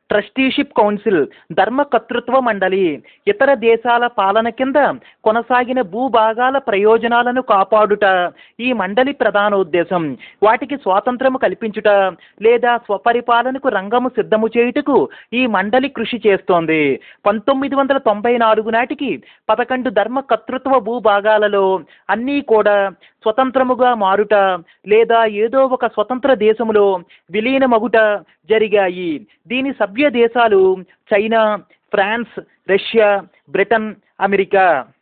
trusteeship council ధర్మకర్తృత్వ మండలి ఇతర దేశాల పాలన కింద కొనసాగిన భూభాగాల ప్రయోజనాలను కాపాడుట ఈ మండలి ప్రధాన ఉద్దేశం వాటికి స్వాతంత్రము కల్పించుట లేదా స్వపరిపాలనకు రంగము సిద్ధము చేయుటకు ఈ మండలి కృషి చేస్తోంది పంతొమ్మిది వందల తొంభై నాలుగు నాటికి పదకొండు ధర్మకర్తృత్వ భూభాగాలలో అన్నీ కూడా స్వతంత్రముగా మారుట లేదా ఏదో ఒక స్వతంత్ర దేశములో విలీనమగుట జరిగాయి దీని సభ్య దేశాలు China France Russia Britain America